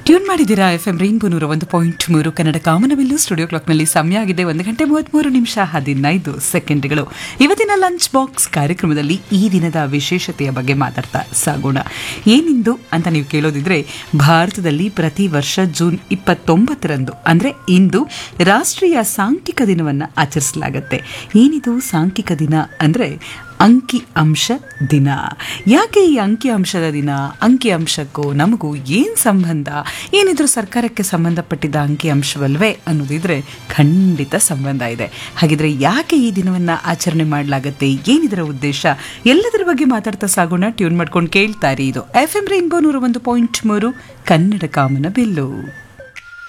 tune ಮಾಡಿದ್ದೀರಾ F M rainbow ನೂರ ಒಂದು ಪಾಯಿಂಟ್ ಮೂರು ಕನ್ನಡ ಕಾಮನಬಿಲ್ಲು ಸ್ಟುಡಿಯೋ ಕ್ಲಾಕ್ನಲ್ಲಿ ಸಮಯ ಆಗಿದೆ ಒಂದು ಗಂಟೆ ಮೂವತ್ಮೂರು ನಿಮಿಷ ಹದಿನೈದು ಸೆಕೆಂಡ್ಗಳು ಇವತ್ತಿನ ಲಂಚ್ ಬಾಕ್ಸ್ ಕಾರ್ಯಕ್ರಮದಲ್ಲಿ ಈ ದಿನದ ವಿಶೇಷತೆಯ ಬಗ್ಗೆ ಮಾತಾಡ್ತಾ ಸಾಗೋಣ ಏನಿಂದು ಅಂತ ನೀವು ಕೇಳೋದಿದ್ರೆ ಭಾರತದಲ್ಲಿ ಪ್ರತಿ ವರ್ಷ ಜೂನ್ ಇಪ್ಪತ್ತೊಂಬತ್ತರಂದು ಅಂದ್ರೆ ಇಂದು ರಾಷ್ಟ್ರೀಯ ಸಾಂಖ್ಯಿಕ ದಿನವನ್ನು ಆಚರಿಸಲಾಗುತ್ತೆ ಏನಿದು ಸಾಂಖ್ಯಿಕ ದಿನ ಅಂದ್ರೆ ಅಂಕಿ ಅಂಶ ದಿನ ಯಾಕೆ ಈ ಅಂಕಿ ಅಂಶದ ದಿನ ಅಂಕಿ ಅಂಶಕ್ಕೂ ನಮಗೂ ಏನು ಸಂಬಂಧ ಏನಿದ್ರು ಸರ್ಕಾರಕ್ಕೆ ಸಂಬಂಧಪಟ್ಟಿದ್ದ ಅಂಕಿ ಅಂಶವಲ್ವೇ ಅನ್ನೋದಿದ್ರೆ ಖಂಡಿತ ಸಂಬಂಧ ಇದೆ ಹಾಗಿದ್ರೆ ಯಾಕೆ ಈ ದಿನವನ್ನ ಆಚರಣೆ ಮಾಡಲಾಗತ್ತೆ ಏನಿದರ ಉದ್ದೇಶ ಎಲ್ಲದರ ಬಗ್ಗೆ ಮಾತಾಡ್ತಾ ಸಾಗೋಣ ಟ್ಯೂನ್ ಮಾಡ್ಕೊಂಡು ಕೇಳ್ತಾರೆ ಇದು ಎಫ್ ಎಂ ರೈನ್ಬೋ ನೂರ ಒಂದು ಪಾಯಿಂಟ್ ಮೂರು ಕನ್ನಡ ಕಾಮನ ಬಿಲ್ಲು